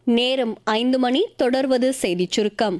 நேரம் ஐந்து மணி தொடர்வது செய்திச் சுருக்கம்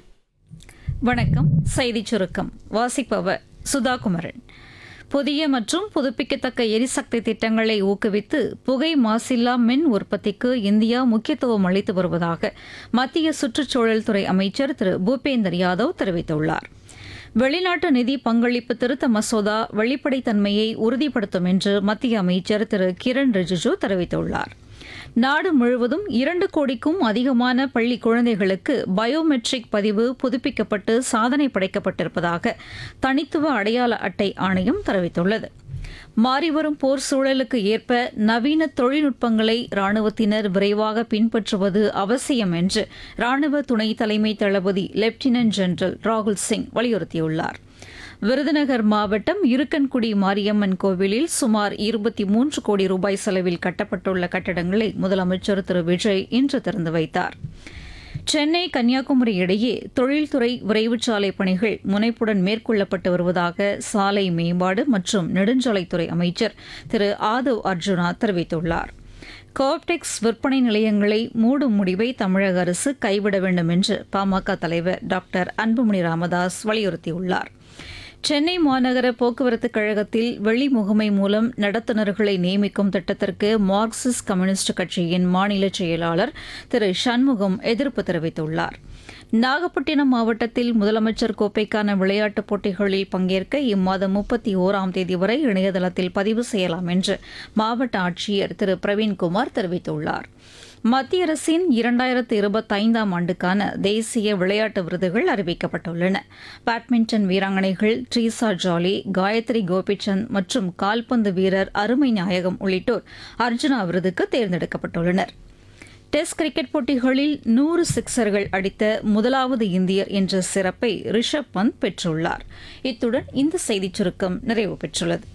வணக்கம் செய்திச் சுருக்கம் வாசிப்பவர் சுதா குமரன் புதிய மற்றும் புதுப்பிக்கத்தக்க எரிசக்தி திட்டங்களை ஊக்குவித்து புகை மாசில்லா மின் உற்பத்திக்கு இந்தியா முக்கியத்துவம் அளித்து வருவதாக மத்திய சுற்றுச்சூழல் துறை அமைச்சர் திரு பூபேந்தர் யாதவ் தெரிவித்துள்ளார் வெளிநாட்டு நிதி பங்களிப்பு திருத்த மசோதா வெளிப்படைத்தன்மையை உறுதிப்படுத்தும் என்று மத்திய அமைச்சர் திரு கிரண் ரிஜிஜு தெரிவித்துள்ளார் நாடு முழுவதும் இரண்டு கோடிக்கும் அதிகமான பள்ளி குழந்தைகளுக்கு பயோமெட்ரிக் பதிவு புதுப்பிக்கப்பட்டு சாதனை படைக்கப்பட்டிருப்பதாக தனித்துவ அடையாள அட்டை ஆணையம் தெரிவித்துள்ளது மாறிவரும் போர் சூழலுக்கு ஏற்ப நவீன தொழில்நுட்பங்களை ராணுவத்தினர் விரைவாக பின்பற்றுவது அவசியம் என்று ராணுவ துணை தலைமை தளபதி லெப்டினன்ட் ஜெனரல் ராகுல் சிங் வலியுறுத்தியுள்ளார் விருதுநகர் மாவட்டம் இருக்கன்குடி மாரியம்மன் கோவிலில் சுமார் இருபத்தி மூன்று கோடி ரூபாய் செலவில் கட்டப்பட்டுள்ள கட்டடங்களை முதலமைச்சர் திரு விஜய் இன்று திறந்து வைத்தார் சென்னை கன்னியாகுமரி இடையே தொழில்துறை விரைவுச்சாலை பணிகள் முனைப்புடன் மேற்கொள்ளப்பட்டு வருவதாக சாலை மேம்பாடு மற்றும் நெடுஞ்சாலைத்துறை அமைச்சர் திரு ஆதவ் அர்ஜுனா தெரிவித்துள்ளார் கோப்டெக்ஸ் விற்பனை நிலையங்களை மூடும் முடிவை தமிழக அரசு கைவிட வேண்டும் என்று பாமக தலைவர் டாக்டர் அன்புமணி ராமதாஸ் வலியுறுத்தியுள்ளார் சென்னை மாநகர போக்குவரத்து கழகத்தில் வெளி முகமை மூலம் நடத்துனர்களை நியமிக்கும் திட்டத்திற்கு மார்க்சிஸ்ட் கம்யூனிஸ்ட் கட்சியின் மாநில செயலாளர் திரு சண்முகம் எதிர்ப்பு தெரிவித்துள்ளார் நாகப்பட்டினம் மாவட்டத்தில் முதலமைச்சர் கோப்பைக்கான விளையாட்டுப் போட்டிகளில் பங்கேற்க இம்மாதம் முப்பத்தி ஓராம் தேதி வரை இணையதளத்தில் பதிவு செய்யலாம் என்று மாவட்ட ஆட்சியர் திரு பிரவீன்குமார் தெரிவித்துள்ளார் மத்திய அரசின் இரண்டாயிரத்து இருபத்தைந்தாம் ஆண்டுக்கான தேசிய விளையாட்டு விருதுகள் அறிவிக்கப்பட்டுள்ளன பேட்மிண்டன் வீராங்கனைகள் ட்ரீசா ஜாலி காயத்ரி கோபிச்சந்த் மற்றும் கால்பந்து வீரர் அருமை நாயகம் உள்ளிட்டோர் அர்ஜுனா விருதுக்கு தேர்ந்தெடுக்கப்பட்டுள்ளனர் டெஸ்ட் கிரிக்கெட் போட்டிகளில் நூறு சிக்சர்கள் அடித்த முதலாவது இந்தியர் என்ற சிறப்பை ரிஷப் பந்த் பெற்றுள்ளார் இத்துடன் இந்த செய்திச் சுருக்கம் நிறைவு பெற்றுள்ளது